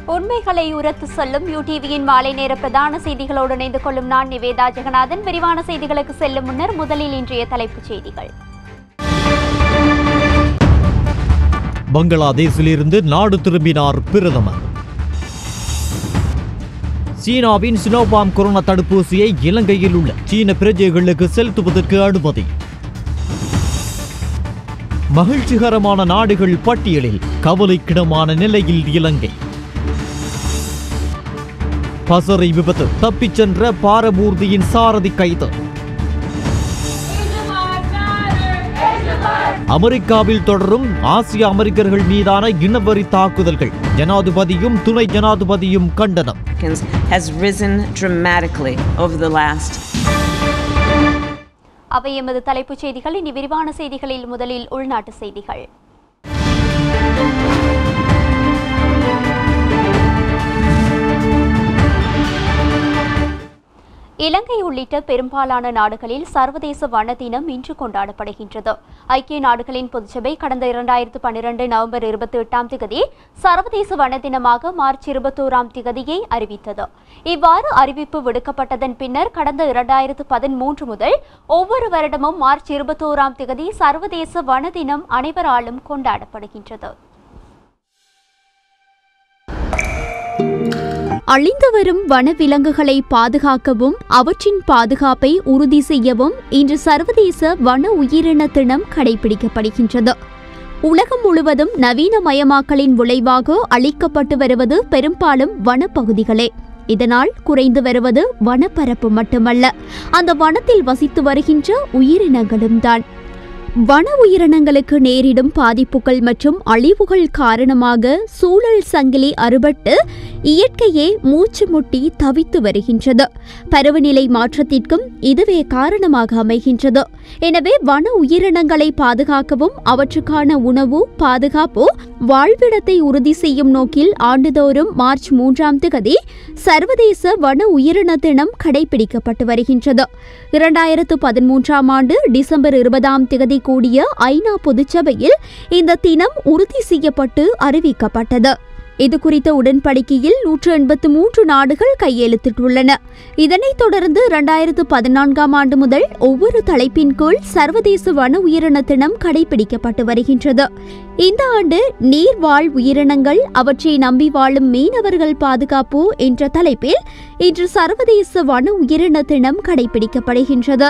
உண்மைகளை உரத்து சொல்லும் யூடிவியின் மாலை நேர பிரதான செய்திகளோடு இணைந்து கொள்ளும் நான் நிவேதா ஜெகநாதன் விரிவான செய்திகளுக்கு செல்லும் முன்னர் முதலில் இன்றைய தலைப்புச் செய்திகள் பங்களாதேஷிலிருந்து நாடு திரும்பினார் பிரதமர் சீனாவின் சினோபாம் கொரோனா தடுப்பூசியை இலங்கையில் உள்ள சீன பிரஜைகளுக்கு செலுத்துவதற்கு அனுமதி மகிழ்ச்சிகரமான நாடுகள் பட்டியலில் கவலைக்கிடமான நிலையில் இலங்கை பசறை விபத்து தப்பிச் சென்ற பாரமூர்த்தியின் சாரதி கைது அமெரிக்காவில் தொடரும் ஆசிய அமெரிக்கர்கள் மீதான இனவரி தாக்குதல்கள் ஜனாதிபதியும் துணை ஜனாதிபதியும் கண்டனம் Americans has risen dramatically over the last அவை எமது தலைப்புச் செய்திகள் இனி விரிவான செய்திகளில் முதலில் உள்நாட்டு செய்திகள் இலங்கை உள்ளிட்ட பெரும்பாலான நாடுகளில் சர்வதேச வன தினம் இன்று கொண்டாடப்படுகின்றது ஐக்கிய நாடுகளின் பொதுச்சபை கடந்த இரண்டாயிரத்து பன்னிரண்டு நவம்பர் இருபத்தி எட்டாம் திகதி சர்வதேச வன தினமாக மார்ச் இருபத்தோராம் திகதியை அறிவித்தது இவ்வாறு அறிவிப்பு விடுக்கப்பட்டதன் பின்னர் கடந்த இரண்டாயிரத்து பதிமூன்று முதல் ஒவ்வொரு வருடமும் மார்ச் இருபத்தோராம் திகதி சர்வதேச வன தினம் அனைவராலும் கொண்டாடப்படுகின்றது அழிந்து வரும் வனவிலங்குகளை பாதுகாக்கவும் அவற்றின் பாதுகாப்பை உறுதி செய்யவும் இன்று சர்வதேச வன உயிரின தினம் கடைபிடிக்கப்படுகின்றது உலகம் முழுவதும் நவீனமயமாக்கலின் விளைவாக அழிக்கப்பட்டு வருவது பெரும்பாலும் வனப்பகுதிகளே இதனால் குறைந்து வருவது வனப்பரப்பு மட்டுமல்ல அந்த வனத்தில் வசித்து வருகின்ற உயிரினங்களும் தான் வன உயிரினங்களுக்கு நேரிடும் பாதிப்புகள் மற்றும் அழிவுகள் காரணமாக சூழல் சங்கிலி அறுபட்டு இயற்கையே மூச்சு முட்டி தவித்து வருகின்றது பருவநிலை மாற்றத்திற்கும் இதுவே காரணமாக அமைகின்றது எனவே வன உயிரினங்களை பாதுகாக்கவும் அவற்றுக்கான உணவு பாதுகாப்பு வாழ்விடத்தை உறுதி செய்யும் நோக்கில் ஆண்டுதோறும் மார்ச் மூன்றாம் திகதி சர்வதேச வன உயிரின தினம் கடைபிடிக்கப்பட்டு வருகின்றது இரண்டாயிரத்து பதிமூன்றாம் ஆண்டு டிசம்பர் இருபதாம் திகதி கூடிய ஐநா பொதுச்சபையில் இந்த தினம் உறுதி செய்யப்பட்டு அறிவிக்கப்பட்டது இது குறித்த உடன்படிக்கையில் நூற்று எண்பத்து மூன்று நாடுகள் கையெழுத்திட்டுள்ளன இதனைத் தொடர்ந்து இரண்டாயிரத்து பதினான்காம் ஆண்டு முதல் ஒவ்வொரு தலைப்பின் கீழ் சர்வதேச வன உயிரின தினம் கடைபிடிக்கப்பட்டு வருகின்றது இந்த ஆண்டு நீர்வாழ் உயிரினங்கள் அவற்றை நம்பி வாழும் மீனவர்கள் பாதுகாப்பு என்ற தலைப்பில் இன்று சர்வதேச வன உயிரின தினம் கடைபிடிக்கப்படுகின்றது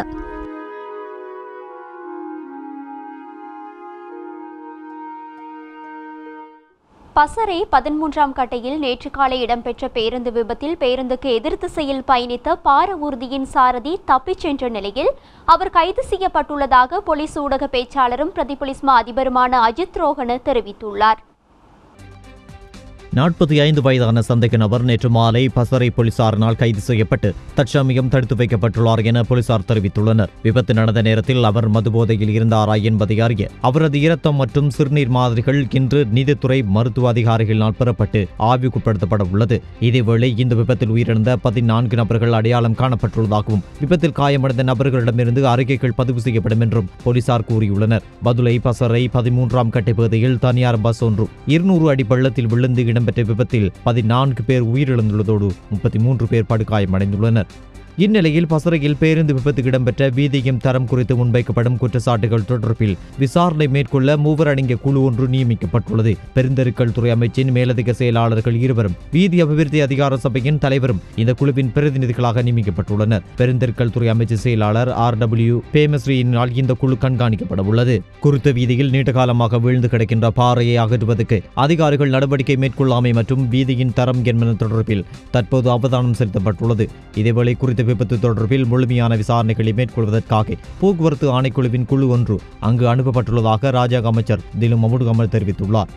பசறை பதிமூன்றாம் கட்டையில் நேற்று காலை இடம்பெற்ற பேருந்து விபத்தில் பேருந்துக்கு எதிர் திசையில் பயணித்த பார ஊர்தியின் சாரதி தப்பிச் சென்ற நிலையில் அவர் கைது செய்யப்பட்டுள்ளதாக போலீஸ் ஊடக பேச்சாளரும் பிரதி போலீஸ் மா அதிபருமான அஜித் ரோஹன தெரிவித்துள்ளார் நாற்பத்தி ஐந்து வயதான சந்தேக நபர் நேற்று மாலை பசறை போலீசாரினால் கைது செய்யப்பட்டு தற்சமயம் தடுத்து வைக்கப்பட்டுள்ளார் என போலீசார் தெரிவித்துள்ளனர் விபத்து நடந்த நேரத்தில் அவர் மதுபோதையில் இருந்தாரா என்பதை அறிய அவரது இரத்தம் மற்றும் சிறுநீர் மாதிரிகள் இன்று நீதித்துறை மருத்துவ அதிகாரிகளினால் பெறப்பட்டு ஆய்வுக்குட்படுத்தப்பட உள்ளது இதேவேளை இந்த விபத்தில் உயிரிழந்த பதினான்கு நபர்கள் அடையாளம் காணப்பட்டுள்ளதாகவும் விபத்தில் காயமடைந்த நபர்களிடமிருந்து அறிக்கைகள் பதிவு செய்யப்படும் என்றும் போலீசார் கூறியுள்ளனர் பதுளை பசறை பதிமூன்றாம் கட்டை பகுதியில் தனியார் பஸ் ஒன்று இருநூறு அடி பள்ளத்தில் விழுந்து இடம்பெற்ற விபத்தில் பதினான்கு பேர் உயிரிழந்துள்ளதோடு முப்பத்தி மூன்று பேர் படுகாயமடைந்துள்ளனர் இந்நிலையில் பசறையில் பேருந்து விபத்து இடம்பெற்ற வீதியும் தரம் குறித்து முன்வைக்கப்படும் குற்றச்சாட்டுகள் தொடர்பில் விசாரணை மேற்கொள்ள மூவர் அடங்கிய குழு ஒன்று நியமிக்கப்பட்டுள்ளது பெருந்தெருக்கள் துறை அமைச்சின் மேலதிக செயலாளர்கள் இருவரும் வீதி அபிவிருத்தி அதிகார சபையின் தலைவரும் இந்த குழுவின் பிரதிநிதிகளாக நியமிக்கப்பட்டுள்ளனர் பெருந்தெருக்கள் துறை அமைச்சு செயலாளர் ஆர் டபிள்யூ பேமஸ்ரீயினால் இந்த குழு கண்காணிக்கப்பட உள்ளது குறித்த வீதியில் நீண்ட காலமாக வீழ்ந்து கிடக்கின்ற பாறையை அகற்றுவதற்கு அதிகாரிகள் நடவடிக்கை மேற்கொள்ளாமை மற்றும் வீதியின் தரம் என்பது தொடர்பில் தற்போது அவதானம் செலுத்தப்பட்டுள்ளது இதேவேளை குறித்த விபத்து தொடர்பில் முழுமையான விசாரணைகளை மேற்கொள்வதற்காக போக்குவரத்து ஆணைக்குழுவின் குழு ஒன்று அங்கு அனுப்பப்பட்டுள்ளதாக ராஜாங்க அமைச்சர் திலும் மமுடு கமல் தெரிவித்துள்ளார்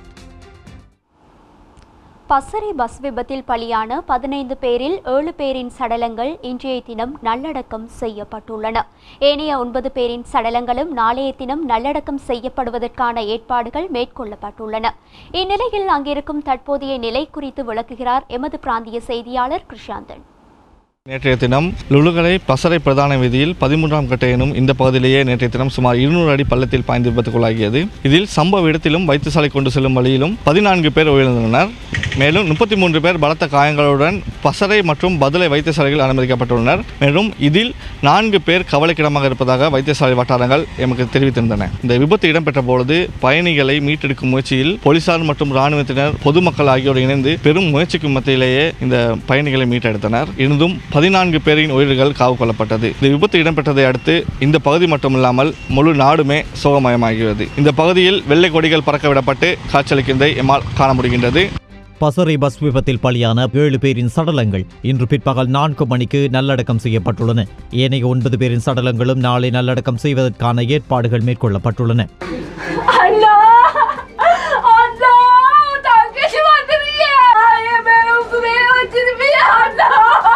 பசறை பஸ் விபத்தில் பலியான பதினைந்து பேரில் ஏழு பேரின் சடலங்கள் இன்றைய தினம் நல்லடக்கம் செய்யப்பட்டுள்ளன ஏனைய ஒன்பது பேரின் சடலங்களும் நாளைய தினம் நல்லடக்கம் செய்யப்படுவதற்கான ஏற்பாடுகள் மேற்கொள்ளப்பட்டுள்ளன இந்நிலையில் அங்கிருக்கும் தற்போதைய நிலை குறித்து விளக்குகிறார் எமது பிராந்திய செய்தியாளர் கிருஷாந்தன் நேற்றைய தினம் லுலுகலை பசறை பிரதான வீதியில் பதிமூன்றாம் கட்ட எனும் இந்த பகுதியிலேயே நேற்றைய தினம் சுமார் இருநூறு அடி பள்ளத்தில் பாய்ந்து விபத்துக்குள்ளாகியது இதில் சம்பவ இடத்திலும் வைத்தியசாலை கொண்டு செல்லும் வழியிலும் பதினான்கு பேர் உயிரிழந்தனர் மேலும் முப்பத்தி மூன்று பேர் பலத்த காயங்களுடன் பசறை மற்றும் பதுளை வைத்தியசாலையில் அனுமதிக்கப்பட்டுள்ளனர் மேலும் இதில் நான்கு பேர் கவலைக்கிடமாக இருப்பதாக வைத்தியசாலை வட்டாரங்கள் எமக்கு தெரிவித்திருந்தன இந்த விபத்து இடம்பெற்ற பொழுது பயணிகளை மீட்டெடுக்கும் முயற்சியில் போலீசார் மற்றும் இராணுவத்தினர் பொதுமக்கள் ஆகியோர் இணைந்து பெரும் முயற்சிக்கு மத்தியிலேயே இந்த பயணிகளை மீட்டெடுத்தனர் இருந்தும் பதினான்கு பேரின் உயிர்கள் காவு கொள்ளப்பட்டது இந்த விபத்து இடம்பெற்றதை அடுத்து இந்த பகுதி மட்டுமில்லாமல் முழு நாடுமே சோகமயமாகியது இந்த பகுதியில் வெள்ளை கொடிகள் பறக்க விடப்பட்டு காட்சியளிக்கின்றதை எம்மால் காண முடிகின்றது பசறை பஸ் விபத்தில் பலியான ஏழு பேரின் சடலங்கள் இன்று பிற்பகல் நான்கு மணிக்கு நல்லடக்கம் செய்யப்பட்டுள்ளன ஏனைய ஒன்பது பேரின் சடலங்களும் நாளை நல்லடக்கம் செய்வதற்கான ஏற்பாடுகள் மேற்கொள்ளப்பட்டுள்ளன அண்ணா அண்ணா தங்கச்சி வந்துருக்கிய என் மேல உசுரே வச்சிருப்பியா அண்ணா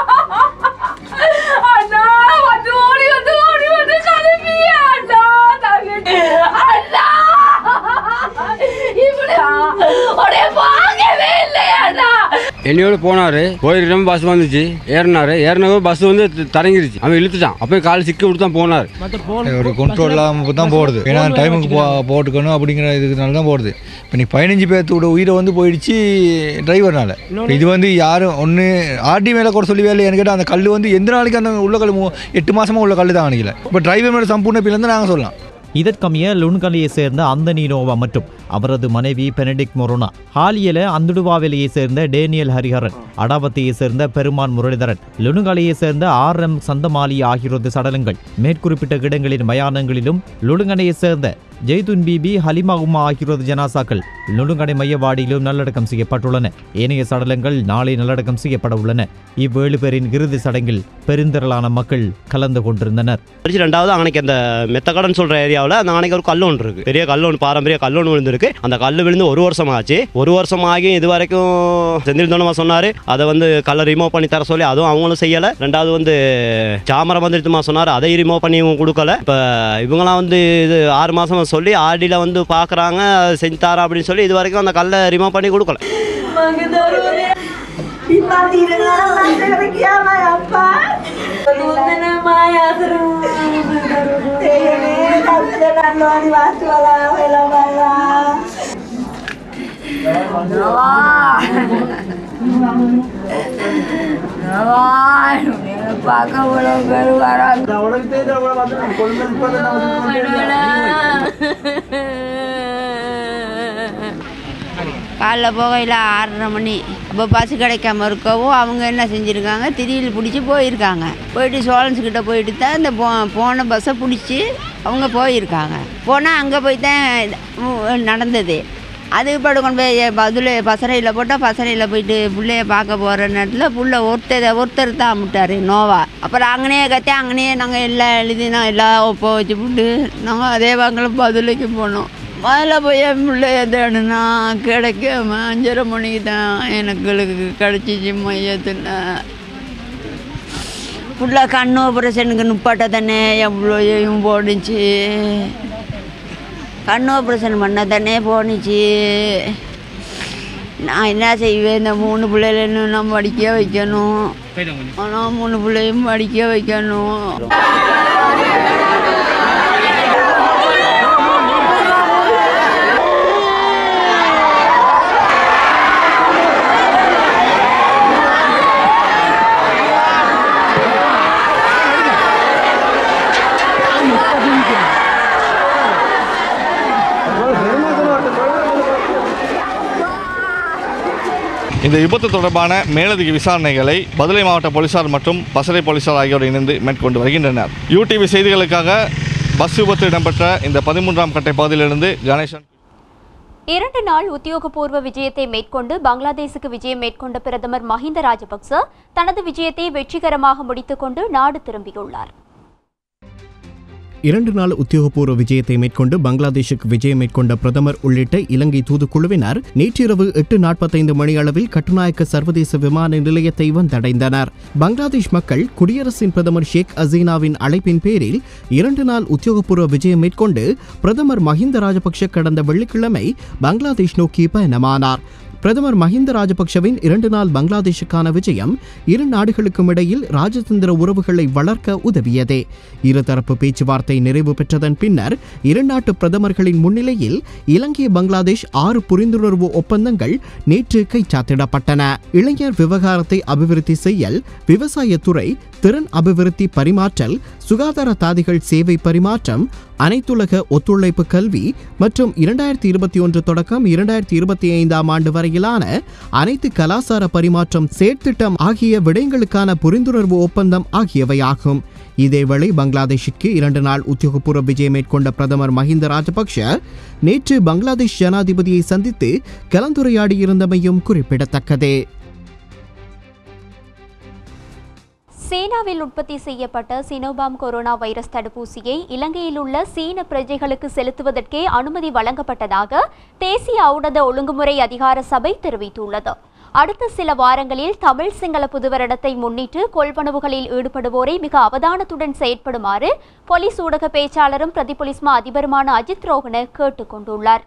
அண்ணா வந்து ஓடி வந்து ஓடி வந்து கருப்பியா அண்ணா தங்கச்சி அண்ணா இப்படியா உடைய வாங்கவே இல்லையா அண்ணா என்னையோட போனாரு போயிட்டு பஸ் வந்துச்சு ஏறினாரு ஏறினவோ பஸ் வந்து த- தரங்கிருச்சு அவன் இழுத்துட்டான் அப்போ கால் சிக்கி விட்டு தான் போனார் ஒரு கண்ட்ரோல் இல்லாமல் தான் போடுது ஏன்னா டைமுக்கு போ போட்டுக்கணும் அப்படிங்கிற இதுனால தான் போடுது இப்போ நீ பதினஞ்சு பேர்த்தோட உயிரை வந்து போயிடுச்சு டிரைவர்னால இது வந்து யாரும் ஒன்று ஆர்டி மேலே கூட சொல்லி வேலை எனக்கு கேட்டால் அந்த கல் வந்து எந்த நாளைக்கு அந்த உள்ள கல் மூ- எட்டு மாசமா உள்ள கல் தான் அணைக்கல இப்போ டிரைவர் மேலே சம்பூர்ண பிள்ளைந்து நாங்கள் சொல்லலாம் இதற்கமைய லுண்கலையை சேர்ந்த அந்தனி நோவா மற்றும் அவரது மனைவி பெனடிக் மொரோனா ஹாலியல அந்துடுவாவிலையை சேர்ந்த டேனியல் ஹரிஹரன் அடாவத்தையை சேர்ந்த பெருமான் முரளிதரன் லுணுங்கலையை சேர்ந்த ஆர் எம் சந்தமாலி ஆகியோரது சடலங்கள் மேற்குறிப்பிட்ட இடங்களின் மயானங்களிலும் லுணுங்கனையை சேர்ந்த ஜெய்துன் பிபி ஹலிமா உமா ஆகியோரது ஜனாசாக்கள் லுணுங்கடை மையவாடியிலும் நல்லடக்கம் செய்யப்பட்டுள்ளன ஏனைய சடலங்கள் நாளை நல்லடக்கம் செய்யப்பட உள்ளன இவ்வேழு பேரின் இறுதி சடங்கில் பெருந்திரளான மக்கள் கலந்து கொண்டிருந்தனர் அடிச்சு ரெண்டாவது அன்னைக்கு அந்த மெத்தக்கடன் சொல்ற ஏரியாவில் அந்த அன்னைக்கு ஒரு கல் ஒன்று இருக்கு பெரிய கல் ஒன்று பாரம்பரிய கல் ஒன்று விழுந்திருக்கு அந்த கல் விழுந்து ஒரு வருஷம் ஆச்சு ஒரு வருஷம் ஆகி இது வரைக்கும் செந்தில் தோணமா சொன்னாரு அதை வந்து கல்லை ரிமூவ் பண்ணி தர சொல்லி அதுவும் அவங்களும் செய்யலை ரெண்டாவது வந்து சாமரம் வந்துட்டுமா சொன்னார் அதை ரிமூவ் பண்ணி இவங்க கொடுக்கல இப்போ இவங்களாம் வந்து இது ஆறு மாசம் சொல்லி ஆடியில் வந்து பார்க்குறாங்க செஞ்சு தரேன் அப்படின்னு சொல்லி இது வரைக்கும் அந்த கல்லை ரிமூவ் பண்ணி கொடுக்கல பார்க்க உழவு பேர் வராங்க காலைல போகையில் ஆறரை மணி அப்போ பஸ் கிடைக்காம இருக்கவும் அவங்க என்ன செஞ்சுருக்காங்க திடீர்னு பிடிச்சி போயிருக்காங்க போயிட்டு சோழன்ஸ் கிட்ட போயிட்டு தான் இந்த போ போன பஸ்ஸை பிடிச்சி அவங்க போயிருக்காங்க போனால் அங்கே போய் தான் இது, உம், நடந்தது அதுக்கு பாடு கொண்டு போய் பதில் பசறையில் போட்டால் பசறையில் போயிட்டு பிள்ளைய பார்க்க போகிற நேரத்தில் புள்ள ஒருத்தர் ஒருத்தர் தான் அமுட்டார் நோவா அப்புறம் அங்கனையே கத்தி அங்கனையே நாங்கள் எல்லாம் எழுதினா எல்லாம் ஒப்ப வச்சு விட்டு நாங்கள் அதே வாங்கலாம் பதிலுக்கு போனோம் முதல்ல போய் என் பிள்ளைய தேடுனா கிடைக்காம அஞ்சரை மணிக்கு தான் எனக்கு கிடச்சிச்சு மையத்தில் புள்ள கண் ஆப்ரேஷனுக்கு நுப்பாட்ட தானே எவ்வளோயும் போணுச்சு கண் ஆப்ரேஷன் பண்ண தானே போணுச்சு நான் என்ன செய்வேன் இந்த மூணு பிள்ளைகளும் நான் படிக்க வைக்கணும் ஆனால் மூணு பிள்ளையும் படிக்க வைக்கணும் இந்த விபத்து தொடர்பான மேலதிக விசாரணைகளை பதுளை மாவட்ட போலீசார் மற்றும் பசறை போலீசார் ஆகியோர் இணைந்து மேற்கொண்டு வருகின்றனர் யூடிவி செய்திகளுக்காக பஸ் விபத்து இடம்பெற்ற இந்த பதிமூன்றாம் கட்டை பகுதியிலிருந்து கணேசன் இரண்டு நாள் உத்தியோகபூர்வ விஜயத்தை மேற்கொண்டு பங்களாதேசுக்கு விஜயம் மேற்கொண்ட பிரதமர் மஹிந்த ராஜபக்ச தனது விஜயத்தை வெற்றிகரமாக முடித்துக்கொண்டு நாடு திரும்பியுள்ளார் இரண்டு நாள் உத்தியோகபூர்வ விஜயத்தை மேற்கொண்டு பங்களாதேஷுக்கு விஜயம் மேற்கொண்ட பிரதமர் உள்ளிட்ட இலங்கை தூதுக்குழுவினர் நேற்றிரவு எட்டு நாற்பத்தைந்து மணியளவில் கட்டுநாயக்க சர்வதேச விமான நிலையத்தை வந்தடைந்தனர் பங்களாதேஷ் மக்கள் குடியரசின் பிரதமர் ஷேக் ஹசீனாவின் அழைப்பின் பேரில் இரண்டு நாள் உத்தியோகபூர்வ விஜயம் மேற்கொண்டு பிரதமர் மஹிந்த ராஜபக்ஷ கடந்த வெள்ளிக்கிழமை பங்களாதேஷ் நோக்கி பயணமானார் பிரதமர் மஹிந்த ராஜபக்ஷவின் இரண்டு நாள் பங்களாதேஷுக்கான விஜயம் இரு நாடுகளுக்கும் இடையில் ராஜதந்திர உறவுகளை வளர்க்க உதவியதே இருதரப்பு பேச்சுவார்த்தை நிறைவு பெற்றதன் பின்னர் இரு நாட்டு பிரதமர்களின் முன்னிலையில் இலங்கை பங்களாதேஷ் ஆறு புரிந்துணர்வு ஒப்பந்தங்கள் நேற்று கைச்சாத்திடப்பட்டன இளைஞர் விவகாரத்தை அபிவிருத்தி செய்யல் விவசாயத்துறை திறன் அபிவிருத்தி பரிமாற்றல் சுகாதார தாதிகள் சேவை பரிமாற்றம் அனைத்துலக ஒத்துழைப்பு கல்வி மற்றும் இரண்டாயிரத்தி இருபத்தி ஒன்று தொடக்கம் இரண்டாயிரத்தி இருபத்தி ஐந்தாம் ஆண்டு வரையிலான அனைத்து கலாசார பரிமாற்றம் செயற்திட்டம் ஆகிய விடயங்களுக்கான புரிந்துணர்வு ஒப்பந்தம் ஆகியவையாகும் இதேவேளை பங்களாதேஷுக்கு இரண்டு நாள் உத்தியோகபூர்வ விஜயம் மேற்கொண்ட பிரதமர் மஹிந்த ராஜபக்ஷ நேற்று பங்களாதேஷ் ஜனாதிபதியை சந்தித்து கலந்துரையாடியிருந்தமையும் குறிப்பிடத்தக்கதே சீனாவில் உற்பத்தி செய்யப்பட்ட சினோபாம் கொரோனா வைரஸ் தடுப்பூசியை இலங்கையில் உள்ள சீன பிரஜைகளுக்கு செலுத்துவதற்கே அனுமதி வழங்கப்பட்டதாக தேசிய ஔடத ஒழுங்குமுறை அதிகார சபை தெரிவித்துள்ளது அடுத்த சில வாரங்களில் தமிழ் சிங்கள புதுவருடத்தை முன்னிட்டு கொள்வனவுகளில் ஈடுபடுவோரை மிக அவதானத்துடன் செயற்படுமாறு போலீஸ் ஊடக பேச்சாளரும் பிரதிபொலிஸ்மா அதிபருமான அஜித் ரோஹன கேட்டுக் கொண்டுள்ளார்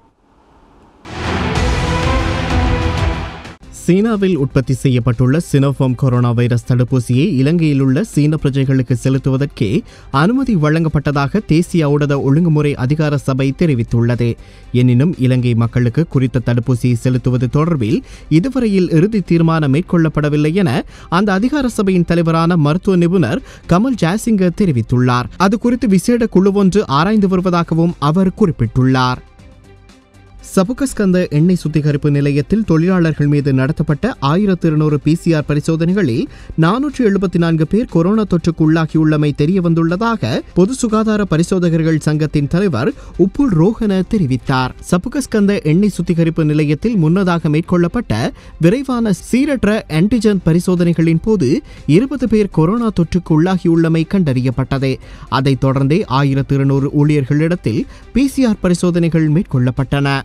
சீனாவில் உற்பத்தி செய்யப்பட்டுள்ள சினோஃபார்ம் கொரோனா வைரஸ் தடுப்பூசியை இலங்கையில் உள்ள சீன பிரஜைகளுக்கு செலுத்துவதற்கே அனுமதி வழங்கப்பட்டதாக தேசிய ஊடக ஒழுங்குமுறை அதிகார சபை தெரிவித்துள்ளது எனினும் இலங்கை மக்களுக்கு குறித்த தடுப்பூசியை செலுத்துவது தொடர்பில் இதுவரையில் இறுதி தீர்மானம் மேற்கொள்ளப்படவில்லை என அந்த அதிகார சபையின் தலைவரான மருத்துவ நிபுணர் கமல் ஜாசிங்க தெரிவித்துள்ளார் அது குறித்து விசேட குழு ஒன்று ஆராய்ந்து வருவதாகவும் அவர் குறிப்பிட்டுள்ளார் சபுகஸ்கந்த எண்ணெய் சுத்திகரிப்பு நிலையத்தில் தொழிலாளர்கள் மீது நடத்தப்பட்ட ஆயிரத்தி இருநூறு பிசிஆர் பரிசோதனைகளில் நானூற்று எழுபத்தி நான்கு பேர் கொரோனா தொற்றுக்கு உள்ளாகியுள்ளமை தெரியவந்துள்ளதாக பொது சுகாதார பரிசோதகர்கள் சங்கத்தின் தலைவர் உப்புல் ரோஹன தெரிவித்தார் சபுகஸ்கந்த எண்ணெய் சுத்திகரிப்பு நிலையத்தில் முன்னதாக மேற்கொள்ளப்பட்ட விரைவான சீரற்ற ஆன்டிஜன் பரிசோதனைகளின் போது இருபது பேர் கொரோனா தொற்றுக்கு உள்ளாகியுள்ளமை கண்டறியப்பட்டது அதைத் தொடர்ந்தே ஆயிரத்து இருநூறு ஊழியர்களிடத்தில் பிசிஆர் பரிசோதனைகள் மேற்கொள்ளப்பட்டன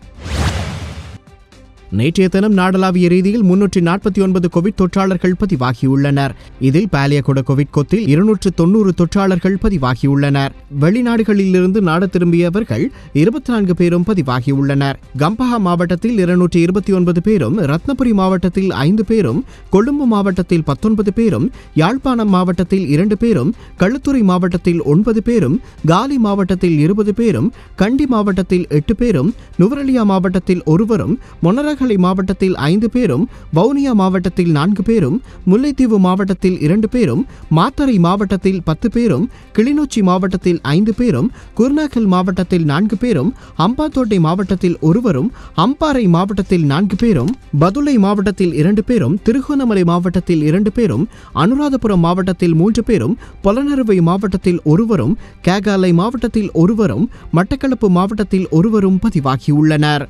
நேற்றைய தினம் நாடளாவிய ரீதியில் முன்னூற்றி நாற்பத்தி ஒன்பது கோவிட் தொற்றாளர்கள் பதிவாகியுள்ளனர் இதில் பாலியகுட கோவிட் கொத்தில் இருநூற்று தொன்னூறு தொற்றாளர்கள் பதிவாகியுள்ளனர் வெளிநாடுகளிலிருந்து நாடு திரும்பியவர்கள் இருபத்தி நான்கு பேரும் பதிவாகியுள்ளனர் கம்பஹா மாவட்டத்தில் இருநூற்றி இருபத்தி ஒன்பது பேரும் ரத்னபுரி மாவட்டத்தில் ஐந்து பேரும் கொழும்பு மாவட்டத்தில் பத்தொன்பது பேரும் யாழ்ப்பாணம் மாவட்டத்தில் இரண்டு பேரும் களுத்துறை மாவட்டத்தில் ஒன்பது பேரும் காலி மாவட்டத்தில் இருபது பேரும் கண்டி மாவட்டத்தில் எட்டு பேரும் நுவரலியா மாவட்டத்தில் ஒருவரும் மொனரக மொனராகலை மாவட்டத்தில் ஐந்து பேரும் வவுனியா மாவட்டத்தில் நான்கு பேரும் முல்லைத்தீவு மாவட்டத்தில் இரண்டு பேரும் மாத்தறை மாவட்டத்தில் பத்து பேரும் கிளிநொச்சி மாவட்டத்தில் ஐந்து பேரும் குருநாகல் மாவட்டத்தில் நான்கு பேரும் அம்பாத்தோட்டை மாவட்டத்தில் ஒருவரும் அம்பாறை மாவட்டத்தில் நான்கு பேரும் பதுளை மாவட்டத்தில் இரண்டு பேரும் திருகோணமலை மாவட்டத்தில் இரண்டு பேரும் அனுராதபுரம் மாவட்டத்தில் மூன்று பேரும் பொலனறுவை மாவட்டத்தில் ஒருவரும் கேகாலை மாவட்டத்தில் ஒருவரும் மட்டக்களப்பு மாவட்டத்தில் ஒருவரும் பதிவாகியுள்ளனர்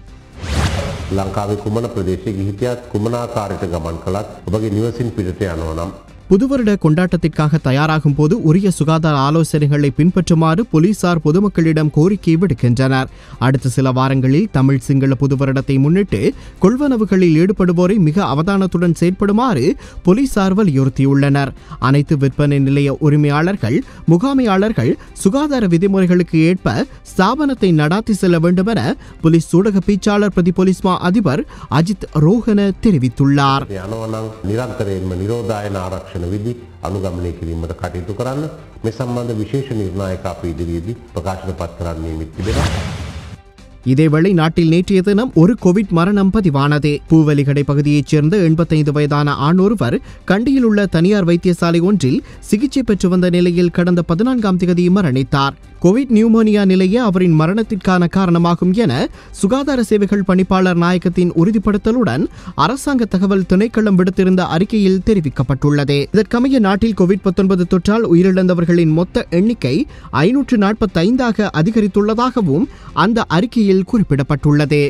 ලංකාවේ කුමන ප්‍රදේශයේ ගිහිපියත් කුමනාකාරයට ගමන් කළත් ඔබගේ නිවසින් පිටට යනවා නම් புதுவருட கொண்டாட்டத்திற்காக தயாராகும் போது உரிய சுகாதார ஆலோசனைகளை பின்பற்றுமாறு போலீசார் பொதுமக்களிடம் கோரிக்கை விடுக்கின்றனர் அடுத்த சில வாரங்களில் தமிழ் சிங்கள புதுவருடத்தை முன்னிட்டு கொள்வனவுகளில் ஈடுபடுவோரை மிக அவதானத்துடன் செயற்படுமாறு போலீசார் வலியுறுத்தியுள்ளனர் அனைத்து விற்பனை நிலைய உரிமையாளர்கள் முகாமையாளர்கள் சுகாதார விதிமுறைகளுக்கு ஏற்ப ஸ்தாபனத்தை நடாத்தி செல்ல வேண்டும் என போலீஸ் ஊடக பேச்சாளர் பிரதி போலீஸ்மா அதிபர் அஜித் ரோஹன தெரிவித்துள்ளார் යනවනම් නිරන්තරයෙන්ම නිරෝධායන ආරක්ෂණ විදි අනුගමනය කිරීමට කටයුතු කරන්න මේ සම්බන්ධ විශේෂ නිර්ණායක අප ඉදිරියේදී ප්‍රකාශන පත් කරන්නේ මිත් තිබෙනවා. இதேவேளை நாட்டில் நேற்றைய தினம் ஒரு கோவிட் மரணம் பதிவானது பூவலிகடை பகுதியைச் சேர்ந்த எண்பத்தைந்து வயதான ஆண் ஒருவர் கண்டியில் உள்ள தனியார் வைத்தியசாலை ஒன்றில் சிகிச்சை பெற்று வந்த நிலையில் கடந்த பதினான்காம் தேதி மரணித்தார் கோவிட் நியூமோனியா நிலையே அவரின் மரணத்திற்கான காரணமாகும் என சுகாதார சேவைகள் பணிப்பாளர் நாயகத்தின் உறுதிப்படுத்தலுடன் அரசாங்க தகவல் திணைக்களம் விடுத்திருந்த அறிக்கையில் தெரிவிக்கப்பட்டுள்ளது இதற்கமைய நாட்டில் கோவிட் பத்தொன்பது தொற்றால் உயிரிழந்தவர்களின் மொத்த எண்ணிக்கை ஐநூற்று நாற்பத்தைந்தாக அதிகரித்துள்ளதாகவும் அந்த அறிக்கையில் குறிப்பிடப்பட்டுள்ளது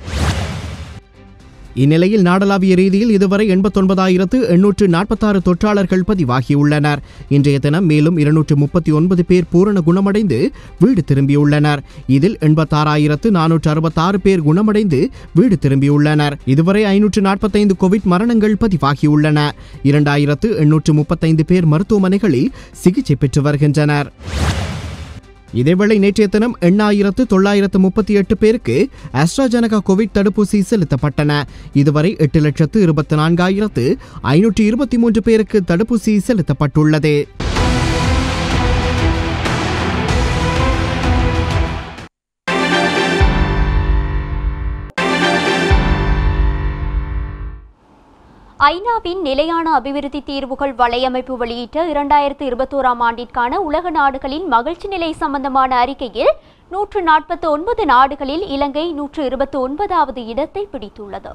இந்நிலையில் நாடளாவிய ரீதியில் இதுவரை எண்பத்தொன்பதாயிரத்து எண்ணூற்று நாற்பத்தாறு தொற்றாளர்கள் பதிவாகியுள்ளனர் இன்றைய தினம் மேலும் இருநூற்று முப்பத்தி ஒன்பது பேர் பூரண குணமடைந்து வீடு திரும்பியுள்ளனர் இதில் எண்பத்தாறாயிரத்து நானூற்று அறுபத்தாறு பேர் குணமடைந்து வீடு திரும்பியுள்ளனர் இதுவரை ஐநூற்று நாற்பத்தைந்து கோவிட் மரணங்கள் பதிவாகியுள்ளன இரண்டாயிரத்து எண்ணூற்று முப்பத்தைந்து பேர் மருத்துவமனைகளில் சிகிச்சை பெற்று வருகின்றனர் இதேவேளை நேற்றைய தினம் எண்ணாயிரத்து தொள்ளாயிரத்து முப்பத்தி எட்டு பேருக்கு ஆஸ்ட்ராஜெனகா கோவிட் தடுப்பூசி செலுத்தப்பட்டன இதுவரை எட்டு லட்சத்து இருபத்தி நான்காயிரத்து ஐநூற்றி இருபத்தி மூன்று பேருக்கு தடுப்பூசி செலுத்தப்பட்டுள்ளது ஐநாவின் நிலையான அபிவிருத்தி தீர்வுகள் வலையமைப்பு வெளியிட்ட இரண்டாயிரத்து இருபத்தோராம் ஆண்டிற்கான உலக நாடுகளின் மகிழ்ச்சி நிலை சம்பந்தமான அறிக்கையில் நூற்று நாற்பத்தி ஒன்பது நாடுகளில் இலங்கை நூற்று இருபத்தி ஒன்பதாவது இடத்தை பிடித்துள்ளது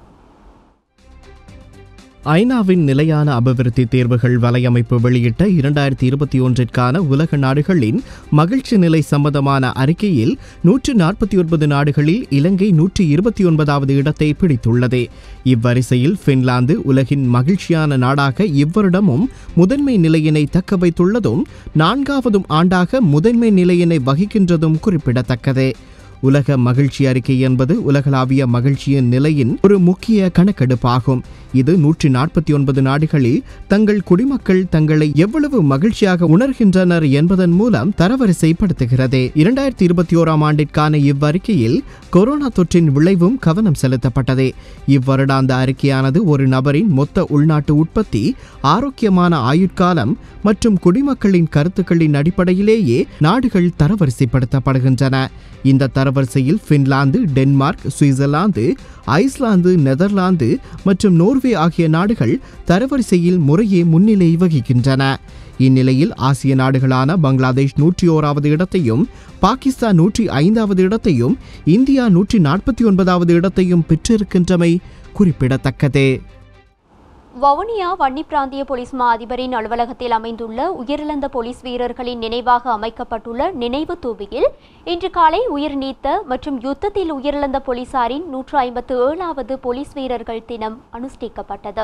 ஐநாவின் நிலையான அபிவிருத்தி தேர்வுகள் வலையமைப்பு வெளியிட்ட இரண்டாயிரத்தி இருபத்தி ஒன்றிற்கான உலக நாடுகளின் மகிழ்ச்சி நிலை சம்பந்தமான அறிக்கையில் நூற்று நாற்பத்தி ஒன்பது நாடுகளில் இலங்கை நூற்றி இருபத்தி ஒன்பதாவது இடத்தை பிடித்துள்ளது இவ்வரிசையில் பின்லாந்து உலகின் மகிழ்ச்சியான நாடாக இவ்வருடமும் முதன்மை நிலையினை தக்க வைத்துள்ளதும் நான்காவதும் ஆண்டாக முதன்மை நிலையினை வகிக்கின்றதும் குறிப்பிடத்தக்கது உலக மகிழ்ச்சி அறிக்கை என்பது உலகளாவிய மகிழ்ச்சியின் நிலையின் ஒரு முக்கிய கணக்கெடுப்பாகும் இது நூற்றி நாற்பத்தி ஒன்பது நாடுகளில் தங்கள் குடிமக்கள் தங்களை எவ்வளவு மகிழ்ச்சியாக உணர்கின்றனர் என்பதன் மூலம் தரவரிசைப்படுத்துகிறது இரண்டாயிரத்தி இருபத்தி ஓராம் ஆண்டிற்கான இவ்வறிக்கையில் கொரோனா தொற்றின் விளைவும் கவனம் செலுத்தப்பட்டது இவ்வருடாந்த அறிக்கையானது ஒரு நபரின் மொத்த உள்நாட்டு உற்பத்தி ஆரோக்கியமான ஆயுட்காலம் மற்றும் குடிமக்களின் கருத்துக்களின் அடிப்படையிலேயே நாடுகள் தரவரிசைப்படுத்தப்படுகின்றன இந்த தரவரிசையில் Finland Denmark Switzerland Iceland Netherlands மற்றும் நோர்வே ஆகிய நாடுகள் தரவரிசையில் முறையே முன்னிலை வகிக்கின்றன இந்நிலையில் ஆசிய நாடுகளான பங்களாதேஷ் நூற்றி ஓராவது இடத்தையும் பாகிஸ்தான் நூற்றி ஐந்தாவது இடத்தையும் இந்தியா நூற்றி நாற்பத்தி ஒன்பதாவது இடத்தையும் பெற்றிருக்கின்றமை குறிப்பிடத்தக்கது வவுனியா வன்னி பிராந்திய போலீஸ் மா அதிபரின் அலுவலகத்தில் அமைந்துள்ள உயிரிழந்த போலீஸ் வீரர்களின் நினைவாக அமைக்கப்பட்டுள்ள நினைவு தூபியில் இன்று காலை உயிர் நீத்த மற்றும் யுத்தத்தில் உயிரிழந்த போலீசாரின் நூற்று ஐம்பத்து ஏழாவது போலீஸ் வீரர்கள் தினம் அனுஷ்டிக்கப்பட்டது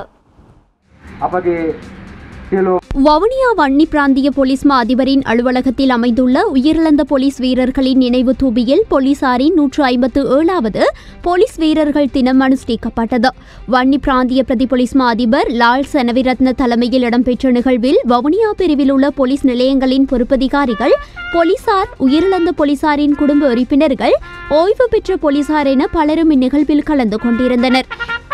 வவுனியா வன்னி பிராந்திய போலீஸ் மா அதிபரின் அலுவலகத்தில் அமைந்துள்ள உயிரிழந்த போலீஸ் வீரர்களின் நினைவு தூபியில் போலீசாரின் நூற்று ஐம்பத்து ஏழாவது போலீஸ் வீரர்கள் தினம் அனுஷ்டிக்கப்பட்டது வன்னி பிராந்திய பிரதி போலீஸ் மா அதிபர் லால் செனவிரத்ன தலைமையில் இடம்பெற்ற நிகழ்வில் வவுனியா பிரிவில் உள்ள போலீஸ் நிலையங்களின் பொறுப்பதிகாரிகள் போலீசார் உயிரிழந்த போலீசாரின் குடும்ப உறுப்பினர்கள் ஓய்வு பெற்ற போலீசார் என பலரும் இந்நிகழ்வில் கலந்து கொண்டிருந்தனர்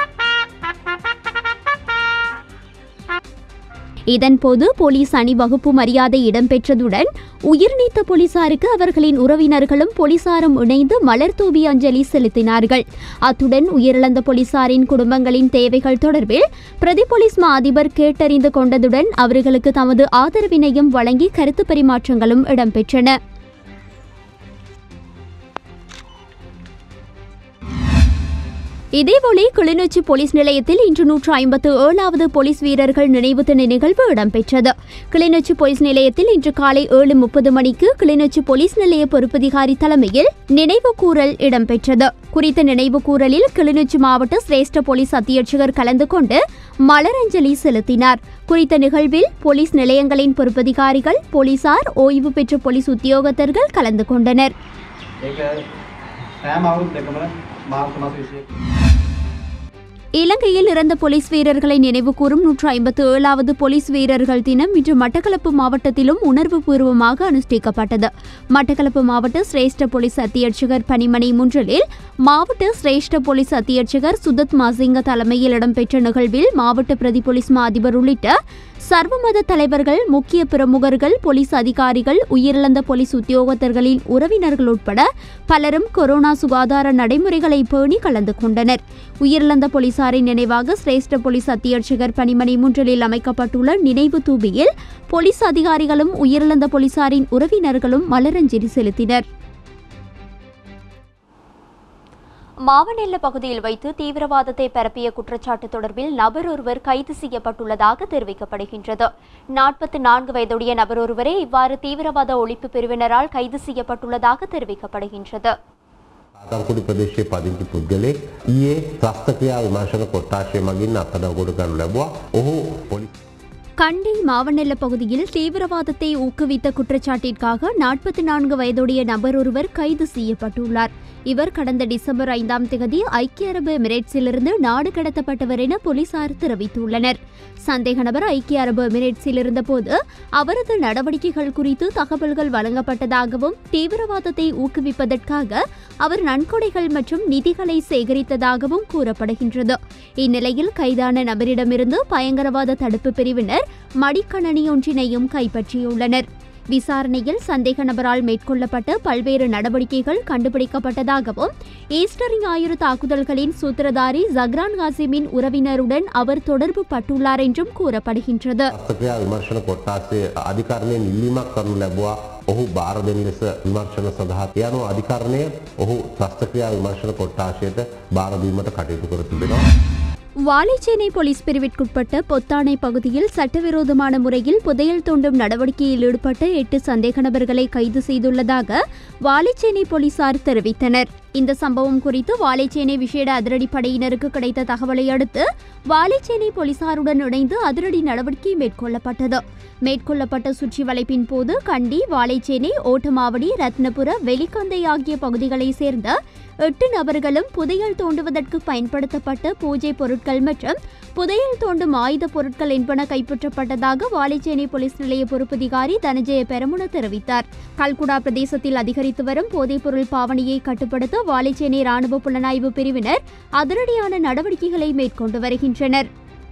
இதன்போது போலீஸ் அணிவகுப்பு மரியாதை இடம்பெற்றதுடன் உயிர்நீத்த போலீசாருக்கு அவர்களின் உறவினர்களும் போலீசாரும் இணைந்து மலர் தூவி அஞ்சலி செலுத்தினார்கள் அத்துடன் உயிரிழந்த போலீசாரின் குடும்பங்களின் தேவைகள் தொடர்பில் பிரதி போலீஸ் மா அதிபர் கேட்டறிந்து கொண்டதுடன் அவர்களுக்கு தமது ஆதரவினையும் வழங்கி கருத்து பரிமாற்றங்களும் இடம்பெற்றன இதேபோல கிளிநொச்சி போலீஸ் நிலையத்தில் இன்று நூற்று ஐம்பத்து ஏழாவது போலீஸ் வீரர்கள் நினைவு தின நிகழ்வு இடம்பெற்றது கிளிநொச்சி போலீஸ் நிலையத்தில் இன்று காலை ஏழு முப்பது மணிக்கு கிளிநொச்சி போலீஸ் நிலைய பொறுப்பதிகாரி தலைமையில் நினைவு கூறல் இடம்பெற்றது குறித்த நினைவு கூறலில் கிளிநொச்சி மாவட்ட சிரேஷ்ட போலீஸ் அத்தியட்சகர் கலந்து கொண்டு மலரஞ்சலி செலுத்தினார் குறித்த நிகழ்வில் போலீஸ் நிலையங்களின் பொறுப்பதிகாரிகள் போலீசார் ஓய்வு பெற்ற போலீஸ் உத்தியோகத்தர்கள் கலந்து கொண்டனர் இலங்கையில் இறந்த போலீஸ் வீரர்களை நினைவுகூரும் நூற்று ஐம்பத்து ஏழாவது போலீஸ் வீரர்கள் தினம் இன்று மட்டக்களப்பு மாவட்டத்திலும் உணர்வுபூர்வமாக அனுஷ்டிக்கப்பட்டது மட்டக்களப்பு மாவட்ட சிரேஷ்ட போலீஸ் அத்தியட்சகர் பணிமனை முன்றலில் மாவட்ட சிரேஷ்ட போலீஸ் அத்தியட்சகர் சுதத் மாசிங்க தலைமையில் இடம்பெற்ற நிகழ்வில் மாவட்ட பிரதி போலீஸ் மா அதிபர் உள்ளிட்ட சர்வமத தலைவர்கள் முக்கிய பிரமுகர்கள் போலீஸ் அதிகாரிகள் உயிரிழந்த போலீஸ் உத்தியோகத்தர்களின் உறவினர்கள் உட்பட பலரும் கொரோனா சுகாதார நடைமுறைகளை பேணி கலந்து கொண்டனர் உயிரிழந்த போலீசாரின் நினைவாக சிரேஷ்ட போலீஸ் அத்தியட்சகர் பணிமனை முன்றலில் அமைக்கப்பட்டுள்ள நினைவு தூபியில் போலீஸ் அதிகாரிகளும் உயிரிழந்த போலீசாரின் உறவினர்களும் மலரஞ்சலி செலுத்தினர் மாவனெல்ல பகுதியில் வைத்து தீவிரவாதத்தை பரப்பிய குற்றச்சாட்டு தொடர்பில் நபர் ஒருவர் கைது செய்யப்பட்டுள்ளதாக தெரிவிக்கப்படுகின்றது நாற்பத்தி நான்கு வயதுடைய நபர் ஒருவரே இவ்வாறு தீவிரவாத ஒழிப்பு பிரிவினரால் கைது செய்யப்பட்டுள்ளதாக தெரிவிக்கப்படுகின்றது ආතංකුඩි ප්‍රදේශයේ පදිංචි පුද්ගලෙක් ඊයේ ත්‍රස්තක්‍රියා විමර්ශන කොට්ටාශය මගින් අත්අඩංගුවට ගනු ලැබුවා. ඔහු පොලිස් கண்டி மாவனெல்ல பகுதியில் தீவிரவாதத்தை ஊக்குவித்த குற்றச்சாட்டிற்காக நாற்பத்தி நான்கு வயதுடைய நபர் ஒருவர் கைது செய்யப்பட்டுள்ளார் இவர் கடந்த டிசம்பர் ஐந்தாம் தேதி ஐக்கிய அரபு எமிரேட்ஸிலிருந்து நாடு கடத்தப்பட்டவர் என போலீசார் தெரிவித்துள்ளனர் சந்தேக நபர் ஐக்கிய அரபு எமிரேட்ஸில் இருந்தபோது அவரது நடவடிக்கைகள் குறித்து தகவல்கள் வழங்கப்பட்டதாகவும் தீவிரவாதத்தை ஊக்குவிப்பதற்காக அவர் நன்கொடைகள் மற்றும் நிதிகளை சேகரித்ததாகவும் கூறப்படுகின்றது இந்நிலையில் கைதான நபரிடமிருந்து பயங்கரவாத தடுப்பு பிரிவினர் மடிக்கணனி ஒன்றினையும் கைப்பற்றியுள்ளனர் விசாரணையில் சந்தேக நபரால் மேற்கொள்ளப்பட்ட பல்வேறு நடவடிக்கைகள் கண்டுபிடிக்கப்பட்டதாகவும் ஈஸ்டர் ஞாயிறு தாக்குதல்களின் சூத்திரதாரி ஜக்ரான் காசிமின் உறவினருடன் அவர் தொடர்பு பட்டுள்ளார் என்றும் கூறப்படுகின்றது ක්‍රියා විමර්ශන කොට්ටාසේ අධිකරණයෙන් ඉල්ලීමක් කරනු ලැබවා ඔහු භාර දෙන ලෙස විමර්ශන සඳහා යනු අධිකරණය ඔහු ත්‍රස්තක්‍රියා විමර්ශන කොට්ටාශයට භාරදීමට කටයුතු කර තිබෙනවා. வாழைச்சேனை போலீஸ் பிரிவிற்குட்பட்ட பொத்தானை பகுதியில் சட்டவிரோதமான முறையில் புதையல் தோண்டும் நடவடிக்கையில் ஈடுபட்ட எட்டு சந்தேக நபர்களை கைது செய்துள்ளதாக வாழைச்சேனை போலீசார் தெரிவித்தனர் இந்த சம்பவம் குறித்து வாழைச்சேனை விசேட அதிரடிப்படையினருக்கு கிடைத்த தகவலை அடுத்து வாழைச்சேனை போலீசாருடன் இணைந்து அதிரடி நடவடிக்கை மேற்கொள்ளப்பட்டது மேற்கொள்ளப்பட்ட சுற்றி வளைப்பின் போது கண்டி வாழைச்சேனை ஓட்டமாவடி ரத்னபுர வெலிக்கந்தை ஆகிய பகுதிகளைச் சேர்ந்த எட்டு நபர்களும் புதையல் தோண்டுவதற்கு பயன்படுத்தப்பட்ட பூஜை பொருட்கள் மற்றும் புதையல் தோண்டும் ஆயுத பொருட்கள் என்பன கைப்பற்றப்பட்டதாக வாழைச்சேனை போலீஸ் நிலைய பொறுப்பதிகாரி தனஜய பெரமுன தெரிவித்தார் கல்குடா பிரதேசத்தில் அதிகரித்து வரும் போதைப்பொருள் பாவனையை கட்டுப்படுத்த வாழைச்சேனை ராணுவ புலனாய்வு பிரிவினர் அதிரடியான நடவடிக்கைகளை மேற்கொண்டு வருகின்றனர்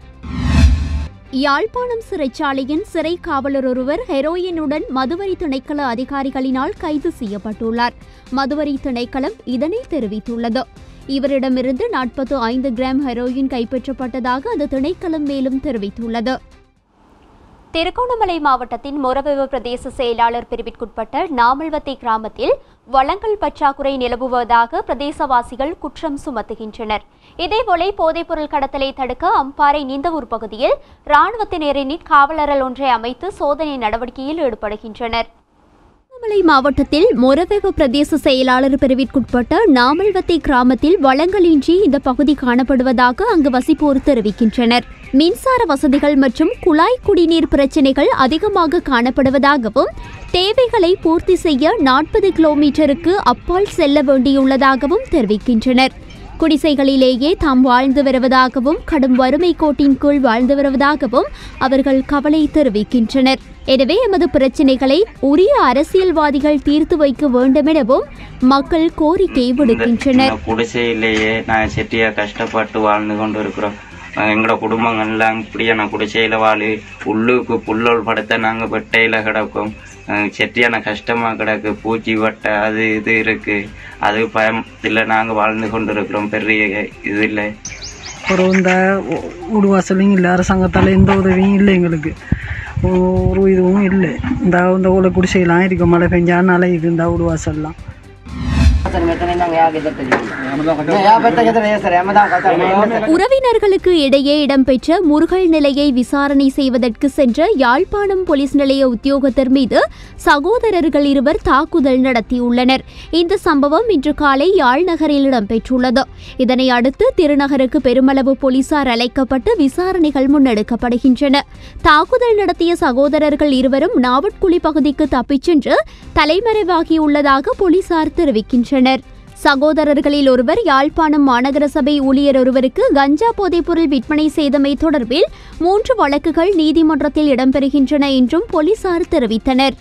யாழ்ப்பாணம் சிறைச்சாலையின் சிறை காவலர் ஒருவர் ஹெரோயினுடன் மதுவரி திணைக்கள அதிகாரிகளினால் கைது செய்யப்பட்டுள்ளார் மதுவரி திணைக்களம் இதனை தெரிவித்துள்ளது இவரிடமிருந்து நாற்பத்து ஐந்து கிராம் ஹெரோயின் கைப்பற்றப்பட்டதாக அந்த திணைக்களம் மேலும் தெரிவித்துள்ளது திருகோணமலை மாவட்டத்தின் மொரவெவ பிரதேச செயலாளர் பிரிவிற்குட்பட்ட நாமல்வத்தை கிராமத்தில் வளங்கள் பற்றாக்குறை நிலவுவதாக பிரதேசவாசிகள் குற்றம் சுமத்துகின்றனர் இதேபோல போதைப்பொருள் கடத்தலை தடுக்க அம்பாறை நீந்தவூர் பகுதியில் இராணுவத்தினரின் காவலரல் ஒன்றை அமைத்து சோதனை நடவடிக்கையில் ஈடுபடுகின்றனர் திருவண்ணாமலை மாவட்டத்தில் மொரவெவ பிரதேச செயலாளர் பிரிவிற்குட்பட்ட நாமல்வத்தை கிராமத்தில் வளங்களின்றி இந்த பகுதி காணப்படுவதாக அங்கு வசிப்போர் தெரிவிக்கின்றனர் மின்சார வசதிகள் மற்றும் குழாய் குடிநீர் பிரச்சினைகள் அதிகமாக காணப்படுவதாகவும் தேவைகளை பூர்த்தி செய்ய நாற்பது கிலோமீட்டருக்கு அப்பால் செல்ல வேண்டியுள்ளதாகவும் தெரிவிக்கின்றனர் குடிசைகளிலேயே தாம் வாழ்ந்து வருவதாகவும் கடும் வறுமை கோட்டின் கீழ் வாழ்ந்து வருவதாகவும் அவர்கள் கவலை தெரிவிக்கின்றனர் எனவே எமது பிரச்சினைகளை உரிய அரசியல்வாதிகள் தீர்த்து வைக்க வேண்டுமெனவும் மக்கள் கோரிக்கை விடுக்கின்றனர் இந்த குடிசையிலேயே நாங்கள் செட்டியா கஷ்டப்பட்டு வாழ்ந்து கொண்டு இருக்கிறோம் அஹ் எங்களோட குடும்பங்கள்லாம் இப்படியே நான் குடிசையில் வாழி உள்ளுக்கு புல்லோல் படுத்த நாங்கள் வெட்டையில் கிடக்கும் அஹ் செட்டியான கஷ்டமாக கிடக்கு பூச்சி வட்டை அது இது இருக்குது அது பயத்தில் நாங்கள் வாழ்ந்து கொண்டு இருக்கிறோம் பெரிய இது இல்லை ஒரு இந்த வீடு வாசலும் இல்லை அரசாங்கத்தால் எந்த உதவியும் இல்லை எங்களுக்கு ஒரு இதுவும் இல்லை இந்த இந்த ஊழ குடிசையெல்லாம் இருக்கு மழை பெஞ்சானால இது இந்த வீடு வாசல்லாம் உறவினர்களுக்கு இடையே இடம்பெற்ற முருகல் நிலையை விசாரணை செய்வதற்கு சென்ற யாழ்ப்பாணம் போலீஸ் நிலைய உத்தியோகத்தர் மீது சகோதரர்கள் இருவர் தாக்குதல் நடத்தியுள்ளனர் இந்த சம்பவம் இன்று காலை யாழ் நகரில் இடம்பெற்றுள்ளது இதனை அடுத்து திருநகருக்கு பெருமளவு போலீசார் அழைக்கப்பட்டு விசாரணைகள் முன்னெடுக்கப்படுகின்றன தாக்குதல் நடத்திய சகோதரர்கள் இருவரும் நாவட்குழி பகுதிக்கு தப்பிச் சென்று தலைமறைவாகியுள்ளதாக போலீசார் தெரிவிக்கின்றனர் சகோதரர்களில் ஒருவர் யாழ்ப்பாணம் மாநகர சபை ஊழியர் ஒருவருக்கு கஞ்சா போதைப்பொருள் விற்பனை செய்தமை தொடர்பில் மூன்று வழக்குகள் நீதிமன்றத்தில் இடம்பெறுகின்றன என்றும் போலீசார் தெரிவித்தனர்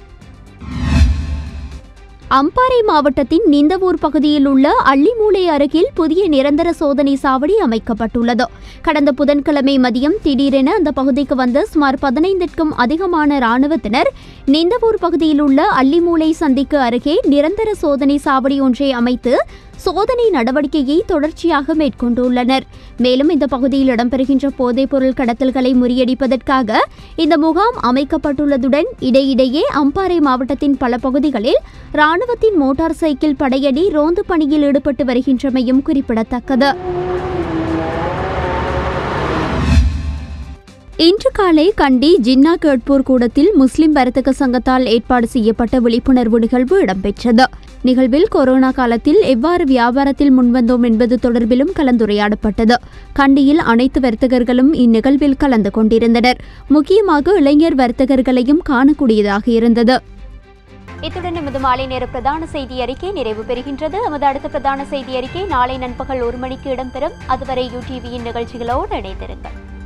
அம்பாறை மாவட்டத்தின் நிந்தவூர் பகுதியில் உள்ள அள்ளிமூலை அருகில் புதிய நிரந்தர சோதனை சாவடி அமைக்கப்பட்டுள்ளது கடந்த புதன்கிழமை மதியம் திடீரென அந்த பகுதிக்கு வந்த சுமார் பதினைந்திற்கும் அதிகமான இராணுவத்தினர் நிந்தவூர் பகுதியில் உள்ள அள்ளிமூலை சந்திக்கு அருகே நிரந்தர சோதனை சாவடி ஒன்றை அமைத்து சோதனை நடவடிக்கையை தொடர்ச்சியாக மேற்கொண்டுள்ளனர் மேலும் இந்த பகுதியில் இடம்பெறுகின்ற போதைப்பொருள் கடத்தல்களை முறியடிப்பதற்காக இந்த முகாம் அமைக்கப்பட்டுள்ளதுடன் இடையிடையே அம்பாறை மாவட்டத்தின் பல பகுதிகளில் ராணுவத்தின் மோட்டார் சைக்கிள் படையணி ரோந்து பணியில் ஈடுபட்டு வருகின்றமையும் குறிப்பிடத்தக்கது இன்று காலை கண்டி ஜின்னா கேட்பூர் கூடத்தில் முஸ்லிம் வர்த்தக சங்கத்தால் ஏற்பாடு செய்யப்பட்ட விழிப்புணர்வு நிகழ்வு இடம்பெற்றது நிகழ்வில் கொரோனா காலத்தில் எவ்வாறு வியாபாரத்தில் முன்வந்தோம் என்பது தொடர்பிலும் கலந்துரையாடப்பட்டது கண்டியில் அனைத்து வர்த்தகர்களும் இந்நிகழ்வில் கலந்து கொண்டிருந்தனர் முக்கியமாக இளைஞர் வர்த்தகர்களையும் காணக்கூடியதாக இருந்தது இத்துடன் நமது மாலை நேர பிரதான செய்தி அறிக்கை நிறைவு பெறுகின்றது நமது அடுத்த பிரதான செய்தி அறிக்கை நாளை நண்பகல் ஒரு மணிக்கு இடம்பெறும் அதுவரை யூடிவியின் நிகழ்ச்சிகளோடு இணைந்திருங்கள்